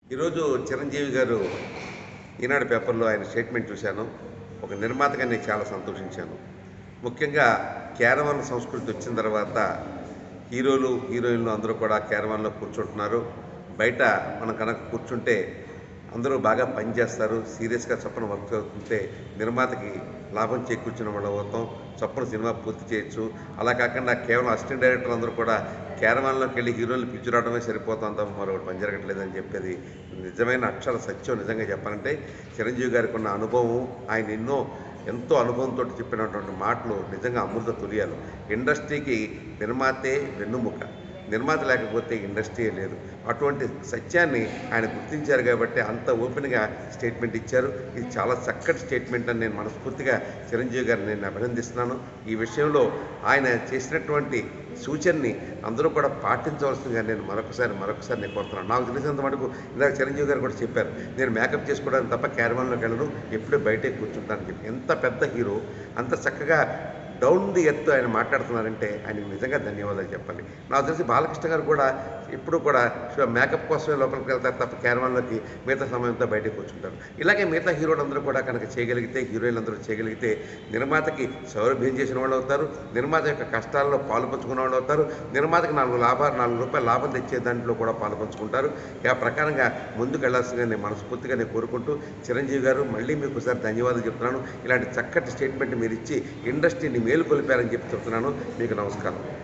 ఈరోజు చిరంజీవి గారు ఈనాడు పేపర్లో ఆయన స్టేట్మెంట్ చూశాను ఒక నిర్మాతగా నేను చాలా సంతోషించాను ముఖ్యంగా క్యారవాన్ సంస్కృతి వచ్చిన తర్వాత హీరోలు హీరోయిన్లు అందరూ కూడా క్యారవాన్లో కూర్చుంటున్నారు బయట మనం కనుక కూర్చుంటే అందరూ బాగా పనిచేస్తారు సీరియస్గా చప్పన వర్క్ అవుతుంటే నిర్మాతకి లాభం చేకూర్చిన వాళ్ళు అవుతాం చప్పన సినిమా పూర్తి చేయొచ్చు అలా కాకుండా కేవలం అసిస్టెంట్ డైరెక్టర్ అందరూ కూడా క్యారవాన్లోకి వెళ్ళి హీరోలు పిక్చర్ అవడమే సరిపోతుంది తప్ప మరొకటి పని జరగట్లేదని చెప్పేది నిజమైన అక్షర సత్యం నిజంగా చెప్పాలంటే చిరంజీవి గారికి ఉన్న అనుభవం ఆయన ఎన్నో ఎంతో అనుభవంతో చెప్పినటువంటి మాటలు నిజంగా అమృత తులియాలు ఇండస్ట్రీకి నిర్మాతే వెన్నుముక నిర్మాత లేకపోతే ఇండస్ట్రీయే లేదు అటువంటి సత్యాన్ని ఆయన గుర్తించారు కాబట్టి అంత ఓపెన్గా స్టేట్మెంట్ ఇచ్చారు ఇది చాలా చక్కటి స్టేట్మెంట్ అని నేను మనస్ఫూర్తిగా చిరంజీవి గారిని నేను అభినందిస్తున్నాను ఈ విషయంలో ఆయన చేసినటువంటి సూచనని అందరూ కూడా పాటించవలసిందిగా నేను మరొకసారి మరొకసారి నేను కోరుతున్నాను నాకు తెలిసినంత మటుకు ఇందాక చిరంజీవి గారు కూడా చెప్పారు నేను మేకప్ చేసుకోవడానికి తప్ప క్యారవాన్లోకి వెళ్ళను ఎప్పుడూ బయటే కూర్చుంటానని చెప్పి ఎంత పెద్ద హీరో అంత చక్కగా డౌన్ ది ఎత్తు ఆయన మాట్లాడుతున్నారంటే ఆయనకి నిజంగా ధన్యవాదాలు చెప్పాలి నాకు తెలిసి బాలకృష్ణ గారు కూడా ఎప్పుడు కూడా మేకప్ కోసమే లోపలికి వెళ్తారు తప్ప క్యారవాన్లోకి మిగతా సమయంతో బయటకు కూర్చుంటారు ఇలాగే మిగతా హీరోలందరూ కూడా కనుక చేయగలిగితే హీరోయిన్లు అందరూ చేయగలిగితే నిర్మాతకి సౌలభ్యం చేసిన వాళ్ళు అవుతారు నిర్మాత యొక్క కష్టాల్లో పాలు పంచుకున్న వాళ్ళు అవుతారు నిర్మాతకి నాలుగు లాభాలు నాలుగు రూపాయల లాభం తెచ్చే దాంట్లో కూడా పాలు పంచుకుంటారు ఆ ప్రకారంగా ముందుకు వెళ్లాల్సిందిగా నేను మనస్ఫూర్తిగా నేను కోరుకుంటూ చిరంజీవి గారు మళ్ళీ మీకు ఒకసారి ధన్యవాదాలు చెప్తున్నాను ఇలాంటి చక్కటి స్టేట్మెంట్ మీరు ఇచ్చి ఇండస్ట్రీని మేలుకొలిపారని చెప్పి చెప్తున్నాను మీకు నమస్కారం